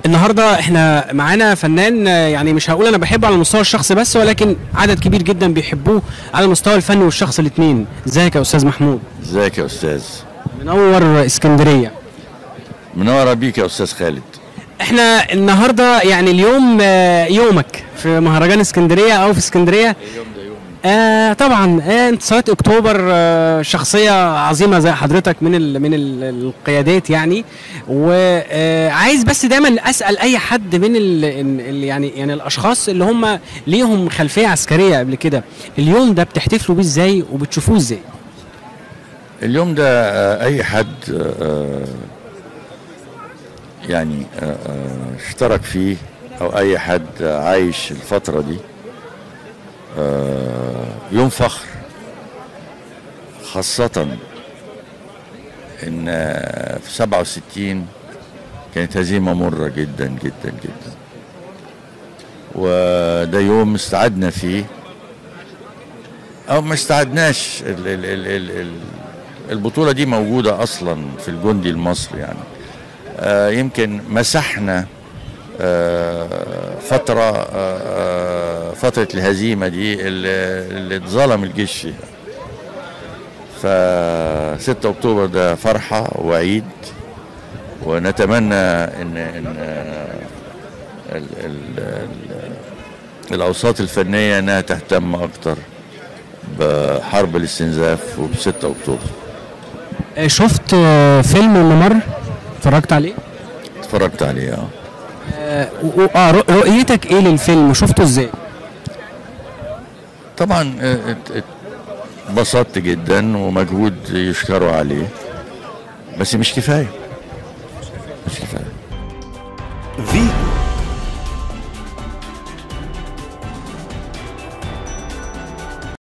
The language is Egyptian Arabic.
النهارده احنا معانا فنان آه، يعني مش هقول انا بحبه على المستوى الشخصي بس ولكن عدد كبير جدا بيحبوه على المستوى الفني والشخص الاثنين ازيك يا استاذ محمود ازيك يا استاذ منور اسكندريه منوره بيك يا استاذ خالد احنا النهارده يعني اليوم آه، يومك في مهرجان اسكندريه او في اسكندريه اليوم ده يوم آه طبعا آه انتصارات اكتوبر آه شخصيه عظيمه زي حضرتك من ال من ال القيادات يعني وعايز بس دايما اسال اي حد من ال ال يعني يعني الاشخاص اللي هم ليهم خلفيه عسكريه قبل كده اليوم ده بتحتفلوا بيه ازاي وبتشوفوه ازاي؟ اليوم ده آه، اي حد آه، يعني آه، آه، اشترك فيه او اي حد عايش الفتره دي آه، يوم فخر خاصه ان آه، في 67 كانت هزيمه مره جدا جدا جدا وده يوم استعدنا فيه او ما استعدناش ال ال ال ال ال البطوله دي موجوده اصلا في الجندي المصري يعني آه يمكن مسحنا آه فتره آه آه، فتره الهزيمه دي اللي, اللي اتظلم الجيش فيها ف 6 اكتوبر ده فرحه وعيد ونتمنى ان ان آه، ال ال ال الاوساط الفنيه انها تهتم اكتر بحرب الاستنزاف وب 6 اكتوبر آه شفت آه فيلم الممر اتفرجت عليه؟ اتفرجت عليه اه آه و- اه رؤ- رؤيتك ايه للفيلم وشفته ازاي؟ طبعا اه، ات- ات- اتبسطت جدا ومجهود يشكروا عليه بس مش كفايه مش كفايه في